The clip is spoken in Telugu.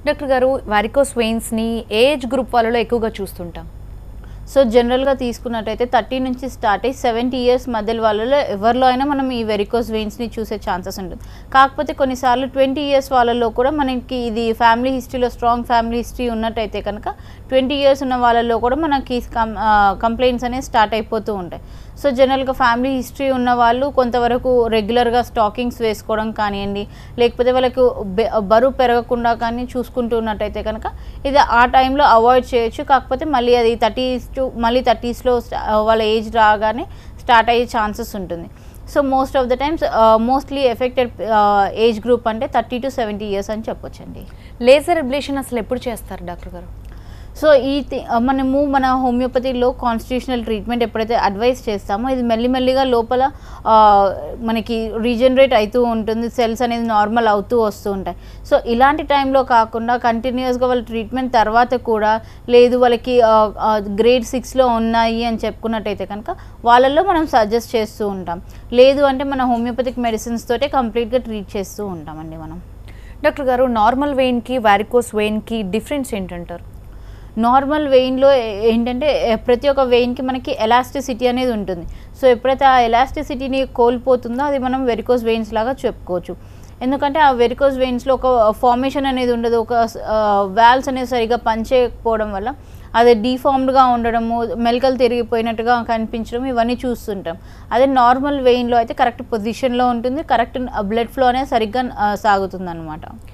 డాక్టర్ గారు వారికోస్ వెయిన్స్ని ఏజ్ గ్రూప్ వాళ్ళలో ఎక్కువగా చూస్తుంటాం సో జనరల్గా తీసుకున్నట్టయితే థర్టీ నుంచి స్టార్ట్ అయ్యి సెవెంటీ ఇయర్స్ మధ్యలో వాళ్ళలో ఎవరిలో అయినా మనం ఈ వెరికోస్ వెయిన్స్ని చూసే ఛాన్సెస్ ఉంటుంది కాకపోతే కొన్నిసార్లు ట్వంటీ ఇయర్స్ వాళ్ళలో కూడా మనకి ఇది ఫ్యామిలీ హిస్టరీలో స్ట్రాంగ్ ఫ్యామిలీ హిస్టరీ ఉన్నట్టయితే కనుక ట్వంటీ ఇయర్స్ ఉన్న వాళ్ళలో కూడా మనకి కంప్లైంట్స్ అనేవి స్టార్ట్ అయిపోతూ ఉంటాయి సో జనరల్గా ఫ్యామిలీ హిస్టరీ ఉన్న వాళ్ళు కొంతవరకు రెగ్యులర్గా స్టాకింగ్స్ వేసుకోవడం కానివ్వండి లేకపోతే వాళ్ళకు బె- బరువు పెరగకుండా కానీ చూసుకుంటూ ఉన్నట్టయితే కనుక ఇది ఆ టైంలో అవాయిడ్ చేయొచ్చు కాకపోతే మళ్ళీ అది థర్టీస్ టు మళ్ళీ థర్టీస్లో వాళ్ళ ఏజ్ రాగానే స్టార్ట్ అయ్యే ఛాన్సెస్ ఉంటుంది so most of the times mostly affected age group అంటే థర్టీ టు సెవెంటీ ఇయర్స్ అని చెప్పొచ్చండి లేజర్ అబ్లేషన్ అసలు ఎప్పుడు చేస్తారు డాక్టర్ గారు సో ఈ థి- మనము మన హోమియోపతిలో కాన్స్టిట్యూషనల్ ట్రీట్మెంట్ ఎప్పుడైతే అడ్వైస్ చేస్తామో ఇది మెల్లిమెల్లిగా లోపల ఆ, మనకి రీజనరేట్ అవుతూ ఉంటుంది సెల్స్ అనేది నార్మల్ అవుతూ వస్తూ ఉంటాయి సో ఇలాంటి టైంలో కాకుండా కంటిన్యూస్గా వాళ్ళ ట్రీట్మెంట్ తర్వాత కూడా లేదు వాళ్ళకి గ్రేడ్ సిక్స్లో ఉన్నాయి అని చెప్పుకున్నట్టయితే కనుక వాళ్ళల్లో మనం సజెస్ట్ చేస్తూ ఉంటాం లేదు అంటే మన హోమియోపతిక్ మెడిసిన్స్ తోటే కంప్లీట్గా ట్రీట్ చేస్తూ ఉంటామండి మనం డాక్టర్ గారు నార్మల్ వెయిన్కి వారికోస్ వెయిన్కి డిఫరెన్స్ ఏంటంటారు నార్మల్ వెయిన్లో ఏంటంటే ఏ- ప్రతి ఒక్క వెయిన్కి మనకి ఎలాస్టిసిటీ అనేది ఉంటుంది సో ఎప్పుడైతే ఆ ఎలాస్టిసిటీని కోల్పోతుందో అది మనం వెరికోస్ వెయిన్స్ లాగా చెప్పుకోవచ్చు ఎందుకంటే ఆ వెరికోస్ వెయిన్స్లో ఒక ఫార్మేషన్ అనేది ఉండదు ఒక వాల్స్ అనేది సరిగా పనిచేయకపోవడం వల్ల అది డీఫార్మ్డ్గా ఉండడము మెలకలు తిరిగిపోయినట్టుగా కనిపించడం ఇవన్నీ చూస్తుంటాం అదే నార్మల్ వెయిన్లో అయితే కరెక్ట్ పొజిషన్లో ఉంటుంది కరెక్ట్ బ్లడ్ ఫ్లో అనేది సరిగ్గా సాగుతుంది అనమాట